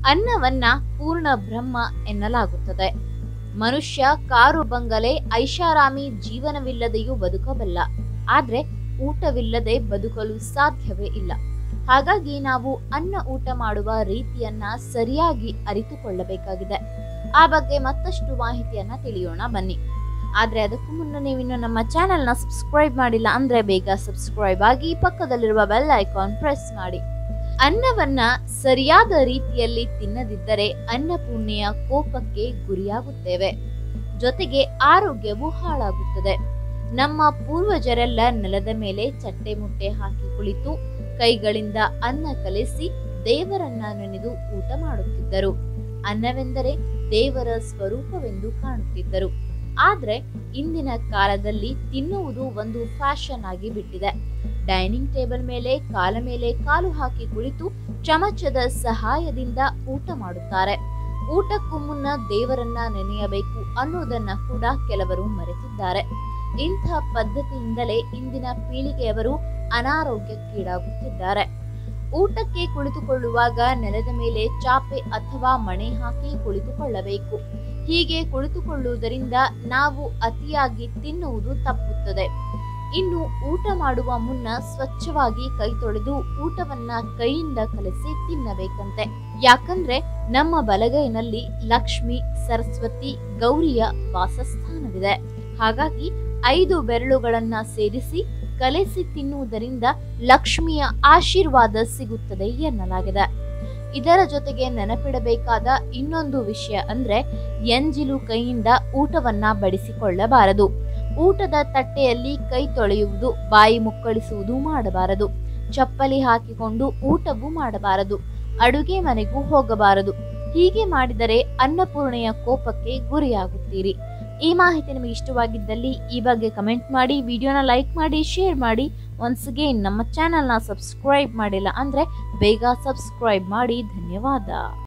ಅನ್ನವನ್ನ ಪೂರ್ಣ ಬ್ರಹ್ಮ ಎನ್ನಲಾಗುತ್ತದೆ ಮನುಷ್ಯ ಕಾರು ಬಂಗಲೆ ಐಷಾರಾಮಿ ಜೀವನವಿಲ್ಲದೆಯೂ ಬದುಕಬಲ್ಲ ಆದ್ರೆ ಊಟವಿಲ್ಲದೆ ಬದುಕಲು ಸಾಧ್ಯವೇ ಇಲ್ಲ ಹಾಗಾಗಿ ನಾವು ಅನ್ನ ಊಟ ಮಾಡುವ ರೀತಿಯನ್ನ ಸರಿಯಾಗಿ ಅರಿತುಕೊಳ್ಳಬೇಕಾಗಿದೆ ಆ ಬಗ್ಗೆ ಮತ್ತಷ್ಟು ಮಾಹಿತಿಯನ್ನ ತಿಳಿಯೋಣ ಬನ್ನಿ ಆದ್ರೆ ಅದಕ್ಕೂ ಮುನ್ನ ನೀವಿನ್ನು ನಮ್ಮ ಚಾನೆಲ್ನ ಸಬ್ಸ್ಕ್ರೈಬ್ ಮಾಡಿಲ್ಲ ಅಂದ್ರೆ ಬೇಗ ಸಬ್ಸ್ಕ್ರೈಬ್ ಆಗಿ ಪಕ್ಕದಲ್ಲಿರುವ ಬೆಲ್ ಐಕಾನ್ ಪ್ರೆಸ್ ಮಾಡಿ ಅನ್ನವನ್ನ ಸರಿಯಾದ ರೀತಿಯಲ್ಲಿ ತಿನ್ನದಿದ್ದರೆ ಅನ್ನಪೂರ್ಣೆಯ ಕೋಪಕ್ಕೆ ಗುರಿಯಾಗುತ್ತೇವೆ ಜೊತೆಗೆ ಆರೋಗ್ಯವು ಹಾಳಾಗುತ್ತದೆ ನಮ್ಮ ಪೂರ್ವಜರೆಲ್ಲ ನೆಲದ ಮೇಲೆ ಚಟ್ಟೆ ಮುಟ್ಟೆ ಹಾಕಿ ಕುಳಿತು ಕೈಗಳಿಂದ ಅನ್ನ ಕಲೆಸಿ ದೇವರನ್ನ ನೆನೆದು ಊಟ ಮಾಡುತ್ತಿದ್ದರು ಅನ್ನವೆಂದರೆ ದೇವರ ಸ್ವರೂಪವೆಂದು ಕಾಣುತ್ತಿದ್ದರು ಆದ್ರೆ ಇಂದಿನ ಕಾಲದಲ್ಲಿ ತಿನ್ನುವುದು ಒಂದು ಫ್ಯಾಷನ್ ಆಗಿ ಬಿಟ್ಟಿದೆ ಡೈನಿಂಗ್ ಟೇಬಲ್ ಮೇಲೆ ಕಾಲ ಮೇಲೆ ಕಾಲು ಹಾಕಿ ಕುಳಿತು ಚಮಚದ ಸಹಾಯದಿಂದ ಊಟ ಮಾಡುತ್ತಾರೆ ಊಟಕ್ಕೂ ಮುನ್ನ ದೇವರನ್ನ ನೆನೆಯಬೇಕು ಅನ್ನೋದನ್ನ ಕೂಡ ಕೆಲವರು ಮರೆತಿದ್ದಾರೆ ಇಂಥ ಪದ್ಧತಿಯಿಂದಲೇ ಇಂದಿನ ಪೀಳಿಗೆಯವರು ಅನಾರೋಗ್ಯಕ್ಕೀಡಾಗುತ್ತಿದ್ದಾರೆ ಊಟಕ್ಕೆ ಕುಳಿತುಕೊಳ್ಳುವಾಗ ನೆಲದ ಮೇಲೆ ಚಾಪೆ ಅಥವಾ ಮಣೆ ಹಾಕಿ ಕುಳಿತುಕೊಳ್ಳಬೇಕು ಹೀಗೆ ಕುಳಿತುಕೊಳ್ಳುವುದರಿಂದ ನಾವು ಅತಿಯಾಗಿ ತಿನ್ನುವುದು ತಪ್ಪುತ್ತದೆ ಇನ್ನು ಊಟ ಮಾಡುವ ಮುನ್ನ ಸ್ವಚ್ಛವಾಗಿ ಕೈ ತೊಳೆದು ಊಟವನ್ನ ಕೈಯಿಂದ ಕಲಸಿ ತಿನ್ನಬೇಕಂತೆ ಯಾಕಂದ್ರೆ ನಮ್ಮ ಬಲಗೈನಲ್ಲಿ ಲಕ್ಷ್ಮಿ ಸರಸ್ವತಿ ಗೌರಿಯ ವಾಸಸ್ಥಾನವಿದೆ ಹಾಗಾಗಿ ಐದು ಬೆರಳುಗಳನ್ನ ಸೇರಿಸಿ ಕಲೆಸಿ ತಿನ್ನುವುದರಿಂದ ಲಕ್ಷ್ಮಿಯ ಆಶೀರ್ವಾದ ಸಿಗುತ್ತದೆ ಎನ್ನಲಾಗಿದೆ ಇದರ ಜೊತೆಗೆ ನೆನಪಿಡಬೇಕಾದ ಇನ್ನೊಂದು ವಿಷಯ ಅಂದ್ರೆ ಎಂಜಿಲು ಕೈಯಿಂದ ಊಟವನ್ನ ಬಡಿಸಿಕೊಳ್ಳಬಾರದು ಊಟದ ತಟ್ಟೆಯಲ್ಲಿ ಕೈ ತೊಳೆಯುವುದು ಬಾಯಿ ಮುಕ್ಕಳಿಸುವುದು ಮಾಡಬಾರದು ಚಪ್ಪಲಿ ಹಾಕಿಕೊಂಡು ಊಟವೂ ಮಾಡಬಾರದು ಅಡುಗೆ ಮನೆಗೂ ಹೋಗಬಾರದು ಹೀಗೆ ಮಾಡಿದರೆ ಅನ್ನಪೂರ್ಣೆಯ ಕೋಪಕ್ಕೆ ಗುರಿಯಾಗುತ್ತೀರಿ ಈ ಮಾಹಿತಿ ನಿಮಗೆ ಇಷ್ಟವಾಗಿದ್ದಲ್ಲಿ ಈ ಬಗ್ಗೆ ಕಮೆಂಟ್ ಮಾಡಿ ವಿಡಿಯೋನ ಲೈಕ್ ಮಾಡಿ ಶೇರ್ ಮಾಡಿ ಒನ್ಸ್ ಅಗೇನ್ ನಮ್ಮ ಚಾನಲ್ನ ಸಬ್ಸ್ಕ್ರೈಬ್ ಮಾಡಿಲ್ಲ ಅಂದ್ರೆ ಬೇಗ ಸಬ್ಸ್ಕ್ರೈಬ್ ಮಾಡಿ ಧನ್ಯವಾದ